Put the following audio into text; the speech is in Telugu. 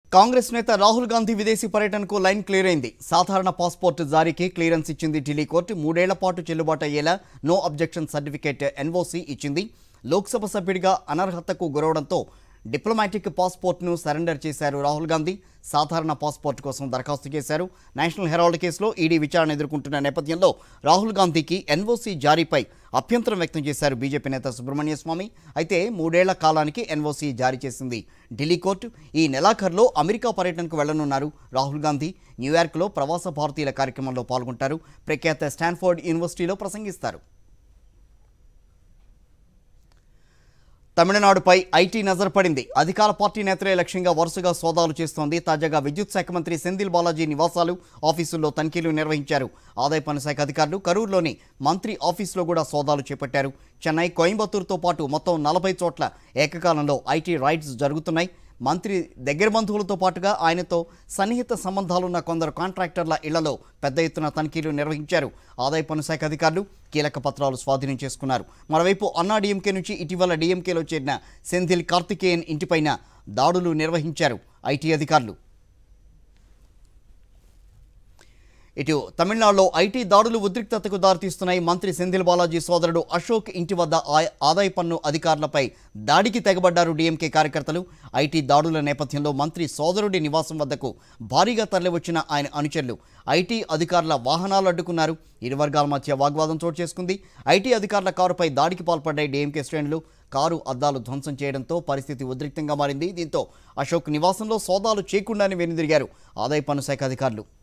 కాంగ్రెస్ నేత రాహుల్ గాంధీ విదేశీ పర్యటనకు లైన్ క్లియర్ అయింది సాధారణ పాస్పోర్ట్ జారీకి క్లియరెన్స్ ఇచ్చింది ఢిల్లీ కోర్టు మూడేళ్ల పాటు చెల్లుబాటు అయ్యేలా నో అబ్జెక్షన్ సర్టిఫికేట్ ఎన్ఓసీ ఇచ్చింది లోక్సభ సభ్యుడిగా అనర్హతకు గురవడంతో డిప్లొమాటిక్ పాస్పోర్ట్ను సరెండర్ చేశారు రాహుల్ గాంధీ సాధారణ పాస్పోర్ట్ కోసం దరఖాస్తు చేశారు నేషనల్ హెరాల్డ్ కేసులో ఈడీ విచారణ ఎదుర్కొంటున్న నేపథ్యంలో రాహుల్ గాంధీకి ఎన్ఓసీ జారీపై అభ్యంతరం వ్యక్తం చేశారు బీజేపీ నేత సుబ్రహ్మణ్య స్వామి అయితే మూడేళ్ల కాలానికి ఎన్ఓసీ జారీ చేసింది ఢిల్లీ కోర్టు ఈ నెలాఖరులో అమెరికా పర్యటనకు వెళ్లనున్నారు రాహుల్ గాంధీ న్యూయార్క్లో ప్రవాస భారతీయుల కార్యక్రమంలో పాల్గొంటారు ప్రఖ్యాత స్టాన్ఫోర్డ్ యూనివర్సిటీలో ప్రసంగిస్తారు తమిళనాడుపై ఐటీ నజర్ పడింది అధికార పార్టీ నేతలే లక్ష్యంగా వరుసగా సోదాలు చేస్తోంది తాజాగా విద్యుత్ శాఖ మంత్రి సెందిల్ బాలాజీ నివాసాలు ఆఫీసుల్లో తనిఖీలు నిర్వహించారు ఆదాయ పన్ను శాఖ అధికారులు కరూరులోని మంత్రి ఆఫీసులో కూడా సోదాలు చేపట్టారు చెన్నై కోయంబత్తూరుతో పాటు మొత్తం నలభై చోట్ల ఏకకాలంలో ఐటీ రైడ్స్ జరుగుతున్నాయి మంత్రి దగ్గర బంధువులతో పాటుగా ఆయనతో సన్నిహిత సంబంధాలున్న కొందరు కాంట్రాక్టర్ల ఇళ్లలో పెద్ద ఎత్తున తనిఖీలు నిర్వహించారు ఆదాయ పన్ను శాఖ అధికారులు కీలక పత్రాలు స్వాధీనం చేసుకున్నారు మరోవైపు అన్నా డీఎంకే నుంచి ఇటీవల డీఎంకేలో చేరిన సెంథిల్ కార్తికేయన్ ఇంటిపైన దాడులు నిర్వహించారు ఐటీ అధికారులు ఇటు తమిళనాడులో ఐటీ దాడులు ఉద్రిక్తతకు దారితీస్తున్నాయి మంత్రి సెంధిల్ బాలాజీ సోదరుడు అశోక్ ఇంటి వద్ద ఆ- ఆదాయ పన్ను అధికారులపై దాడికి తెగబడ్డారు డీఎంకే కార్యకర్తలు ఐటీ దాడుల నేపథ్యంలో మంత్రి సోదరుడి నివాసం వద్దకు భారీగా తరలివచ్చిన ఆయన అనుచరులు ఐటీ అధికారుల వాహనాలు అడ్డుకున్నారు ఇరు వర్గాల మధ్య వాగ్వాదం చోటు చేసుకుంది ఐటీ అధికారుల కారుపై దాడికి పాల్పడ్డాయి డీఎంకే శ్రేణులు కారు అద్దాలు ధ్వంసం చేయడంతో పరిస్థితి ఉద్రిక్తంగా మారింది దీంతో అశోక్ నివాసంలో సోదాలు చేయకుండానే వెనుదిరిగారు ఆదాయ పన్ను శాఖ అధికారులు